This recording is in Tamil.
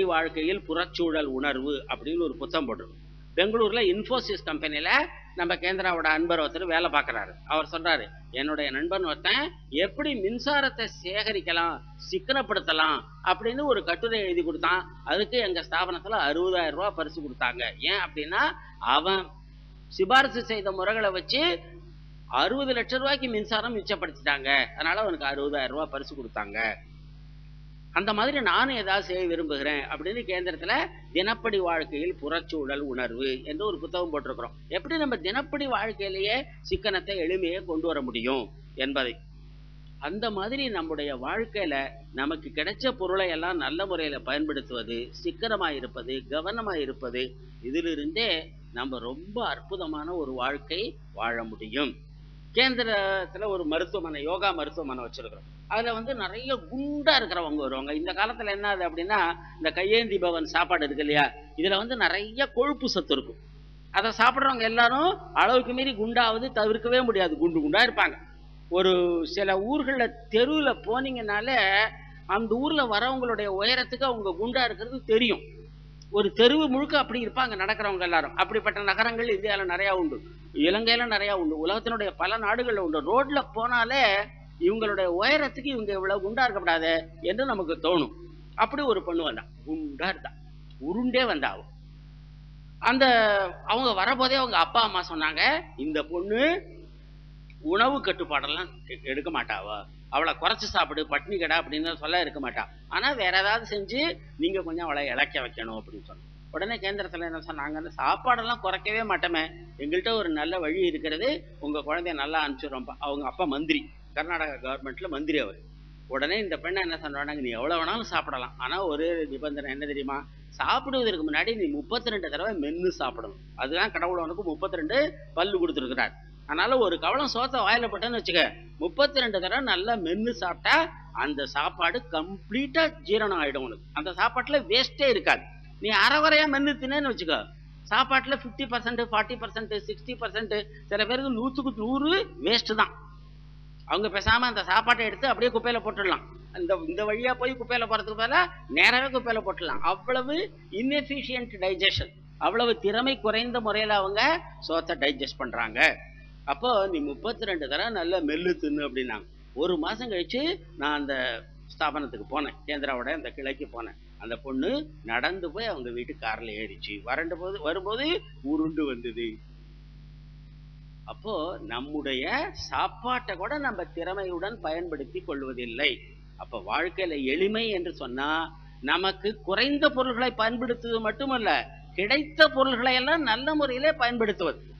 தினப்படி வாழ்க்கையில் புறச்சூழல் உணர்வு அப்படின்னு ஒரு புத்தகம் போட்டிருக்கோம் பெங்களூர்ல இன்ஃபோசிஸ் கம்பெனில நம்ம கேந்திராவோட அன்பர் ஒருத்தர் வேலை பார்க்கறாரு அவர் சொல்றாரு என்னுடைய நண்பன் ஒருத்தன் எப்படி மின்சாரத்தை சேகரிக்கலாம் சிக்கனப்படுத்தலாம் அப்படின்னு ஒரு கட்டுரை எழுதி கொடுத்தான் அதுக்கு எங்க ஸ்தாபனத்துல அறுபதாயிரம் ரூபாய் பரிசு கொடுத்தாங்க ஏன் அப்படின்னா அவன் சிபாரிசு செய்த முறைகளை வச்சு அறுபது லட்சம் ரூபாய்க்கு மின்சாரம் மிச்சப்படுத்திட்டாங்க அதனால அவனுக்கு அறுபதாயிரம் ரூபாய் பரிசு கொடுத்தாங்க அந்த மாதிரி நானும் ஏதாவது செய்ய விரும்புகிறேன் அப்படின்னு கேந்திரத்துல தினப்படி வாழ்க்கையில் புறச்சூழல் உணர்வு என்று ஒரு புத்தகம் போட்டிருக்கிறோம் எப்படி நம்ம தினப்படி வாழ்க்கையிலேயே சிக்கனத்தை எளிமையை கொண்டு வர முடியும் என்பதை அந்த மாதிரி நம்முடைய வாழ்க்கையில நமக்கு கிடைச்ச பொருளை எல்லாம் நல்ல முறையில பயன்படுத்துவது சிக்கனமா இருப்பது கவனமா இருப்பது இதிலிருந்தே நம்ம ரொம்ப அற்புதமான ஒரு வாழ்க்கை வாழ முடியும் கேந்திரத்துல ஒரு மருத்துவமனை யோகா மருத்துவமனை வச்சிருக்கிறோம் அதுல வந்து நிறைய குண்டா இருக்கிறவங்க வருவாங்க இந்த காலத்துல என்ன ஆகுது அப்படின்னா இந்த கையேந்தி பவன் சாப்பாடு இருக்கு இல்லையா இதுல வந்து நிறைய கொழுப்பு சத்து இருக்கும் அதை சாப்பிட்றவங்க எல்லாரும் அளவுக்கு மீறி குண்டாவது தவிர்க்கவே முடியாது குண்டு குண்டா இருப்பாங்க ஒரு சில ஊர்கள்ல தெருவுல போனீங்கனாலே அந்த ஊர்ல வரவங்களுடைய உயரத்துக்கு அவங்க குண்டா இருக்கிறது தெரியும் ஒரு தெருவு முழுக்க அப்படி இருப்பாங்க நடக்கிறவங்க எல்லாரும் அப்படிப்பட்ட நகரங்கள் இந்தியாவில் நிறைய உண்டு இலங்கையில நிறைய உண்டு உலகத்தினுடைய பல நாடுகள்ல உண்டு ரோட்ல போனாலே இவங்களுடைய உயரத்துக்கு இவங்க இவ்வளவு குண்டா இருக்கக்கூடாது என்று நமக்கு தோணும் அப்படி ஒரு பொண்ணு வந்தா குண்டா இருந்தா உருண்டே வந்தா அவ அந்த அவங்க வரபோதே அவங்க அப்பா அம்மா சொன்னாங்க இந்த பொண்ணு உணவு கட்டுப்பாடெல்லாம் எ- எடுக்க மாட்டாவா அவளை குறைச்சு சாப்பிடு பட்னி கடை அப்படின்னு சொல்ல இருக்க மாட்டா ஆனா வேற ஏதாவது செஞ்சு நீங்க கொஞ்சம் அவளை இழக்க வைக்கணும் அப்படின்னு சொன்னோம் உடனே கேந்திரத்துல என்ன சொன்னாங்க அந்த சாப்பாடெல்லாம் குறைக்கவே மாட்டோமே எங்கள்கிட்ட ஒரு நல்ல வழி இருக்கிறது உங்க குழந்தைய நல்லா அனுப்பிச்சிடுறோம்ப்பா அவங்க அப்பா மந்திரி கர்நாடகா கவர்மெண்ட்ல மந்திரி அவர் உடனே இந்த பெண்ணை என்ன சொல்றாங்க நீ எவ்வளவு வேணாலும் சாப்பிடலாம் ஆனா ஒரே ஒரு நிபந்தனை என்ன தெரியுமா சாப்பிடுவதற்கு முன்னாடி நீ முப்பத்தி ரெண்டு தடவை மென்னு சாப்பிடணும் அதுதான் கடவுள் உனக்கு முப்பத்தி ரெண்டு பல்லு கொடுத்துருக்கிறார் அதனால ஒரு கவலம் சோத்தை வாயில போட்டேன்னு வச்சுக்க முப்பத்தி ரெண்டு தடவை நல்லா மென்னு சாப்பிட்டா அந்த சாப்பாடு கம்ப்ளீட்டா ஜீரணம் ஆயிடும் உனக்கு அந்த சாப்பாட்டுல வேஸ்டே இருக்காது நீ அரை வரையா மென்னு தின்னேன்னு வச்சுக்கோ சாப்பாட்டுல fifty percent forty percent sixty percent சில பேருக்கு நூற்றுக்கு நூறு வேஸ்ட் தான் அவங்க பேசாம அந்த சாப்பாட்டை எடுத்து அப்படியே குப்பையில போட்டுடலாம் இந்த இந்த வழியா போய் குப்பையில போறதுக்கு பதிலா நேராவே குப்பையில போட்டுடலாம் அவ்வளவு இன்எஃபிஷியன்ட் டைஜஷன் அவ்வளவு திறமை குறைந்த முறையில அவங்க சோத்தை டைஜஸ்ட் பண்றாங்க அப்போ நீ முப்பத்தி ரெண்டு தடவை நல்ல மெல்லு தின்னு அப்படின்னாங்க ஒரு மாசம் கழிச்சு நான் அந்த ஸ்தாபனத்துக்கு போனேன் கேந்திராவோட அந்த கிளைக்கு போனேன் அந்த பொண்ணு நடந்து போய் அவங்க வீட்டு கார்ல ஏறிச்சு வறண்ட போது வரும்போது உருண்டு வந்தது அப்போ நம்முடைய சாப்பாட்டை கூட நம்ம திறமையுடன் பயன்படுத்தி கொள்வதில்லை அப்ப வாழ்க்கையில எளிமை என்று சொன்னா நமக்கு குறைந்த பொருள்களை பயன்படுத்துவது மட்டுமல்ல கிடைத்த பொருள்களை எல்லாம் நல்ல முறையிலே பயன்படுத்துவது